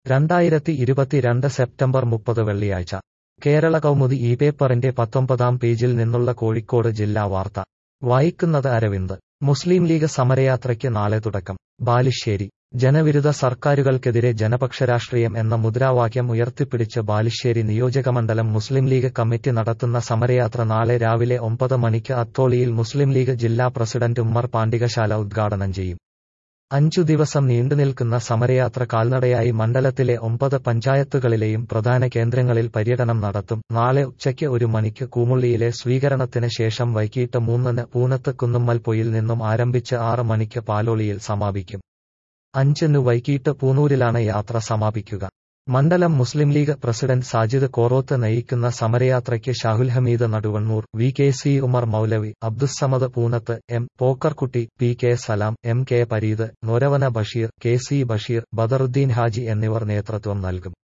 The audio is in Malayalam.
രണ്ടായിരത്തി ഇരുപത്തിരണ്ട് സെപ്റ്റംബർ മുപ്പത് വെള്ളിയാഴ്ച കേരള കൗമുദി ഈ പേപ്പറിന്റെ പത്തൊമ്പതാം പേജിൽ നിന്നുള്ള കോഴിക്കോട് ജില്ലാ വാർത്ത വായിക്കുന്നത് അരവിന്ദ് മുസ്ലിം ലീഗ് സമരയാത്രയ്ക്ക് നാളെ തുടക്കം ബാലുശ്ശേരി ജനവിരുദ്ധ സർക്കാരുകൾക്കെതിരെ ജനപക്ഷരാഷ്ട്രീയം എന്ന മുദ്രാവാക്യം ഉയർത്തിപ്പിടിച്ച് ബാലുശ്ശേരി നിയോജകമണ്ഡലം മുസ്ലിം ലീഗ് കമ്മിറ്റി നടത്തുന്ന സമരയാത്ര നാളെ രാവിലെ ഒമ്പത് മണിക്ക് അത്തോളിയിൽ മുസ്ലിം ലീഗ് ജില്ലാ പ്രസിഡന്റ് ഉമ്മർ പാണ്ടികശാല ഉദ്ഘാടനം ചെയ്യും അഞ്ചു ദിവസം നീണ്ടുനിൽക്കുന്ന സമരയാത്ര കാൽനടയായി മണ്ഡലത്തിലെ ഒമ്പത് പഞ്ചായത്തുകളിലെയും പ്രധാന കേന്ദ്രങ്ങളിൽ പര്യടനം നടത്തും നാളെ ഉച്ചയ്ക്ക് ഒരു മണിക്ക് കൂമുള്ളിയിലെ സ്വീകരണത്തിന് ശേഷം വൈകിട്ട് മൂന്നിന് പൂനത്ത് കുന്നുമ്മൽപ്പൊയിൽ നിന്നും ആരംഭിച്ച് ആറ് മണിക്ക് പാലോളിയിൽ സമാപിക്കും അഞ്ചിന് വൈകിട്ട് പൂനൂരിലാണ് യാത്ര സമാപിക്കുക മണ്ഡലം മുസ്ലിം ലീഗ് പ്രസിഡന്റ് സാജിദ് കോറോത്ത് നയിക്കുന്ന സമരയാത്രയ്ക്ക് Shahul Hameed Naduvannur V K C Umar Moulavi Abdussamad Poonath M Pokkerkutty P K Salam M K Pareed Noravana Basheer K C Basheer Badaruddin Haji എന്നിവർ നേതൃത്വം നൽകും